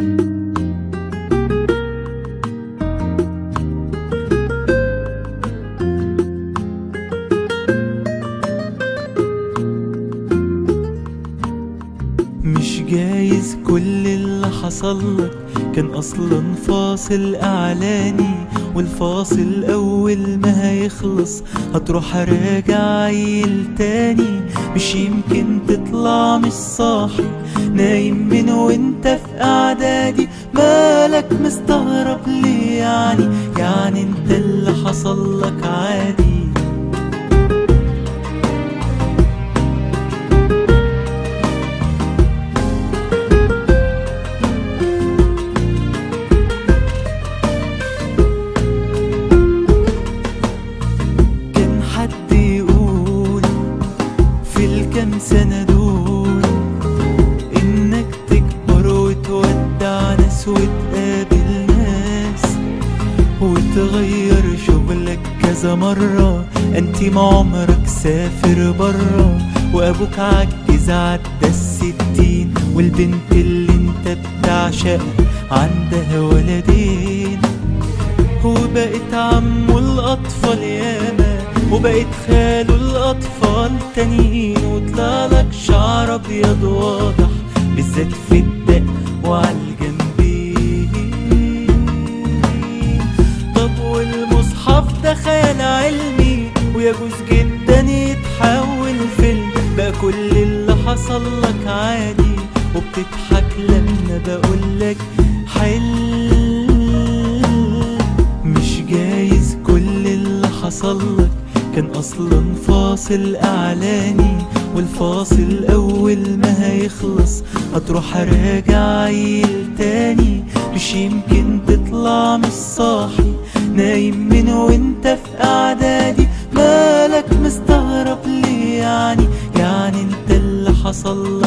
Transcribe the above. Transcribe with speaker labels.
Speaker 1: مش جايز كل اللي حصلك كان اصلا فاصل اعلاني والفاصل اول ما هيخلص هتروح راجع عيل تاني مش يمكن تطلع مش صاحي نايم من وانت في اعدادي مالك مستغرب ليه يعني يعني انت اللي حصل لك عادي كان حد يقول في الكام سنة دول إنك تكبر وتودع ناس وتقابل ناس وتغير شغلك كذا مرة انتي ما عمرك سافر برا وابوك عجز عدى الستين والبنت اللي انت بتعشق عندها ولدين وبقيت عمه الأطفال ياما وبقيت خاله الأطفال تانيين وطلع لك شعر أبيض واضح بالذات في الدق وعلى الجنبين طب والمصحف ده خيال علمي ويجوز جدا يتحول فيلم بقى كل اللي حصل لك عادي وبتضحك لما بقولك حل مش جايز كل اللي حصل لك كان اصلا فاصل اعلاني والفاصل اول ما هيخلص هتروح راجع عيل تاني مش يمكن تطلع مش صاحي نايم من وانت في اعدادي مالك مستغرب ليه يعني يعني انت اللي حصل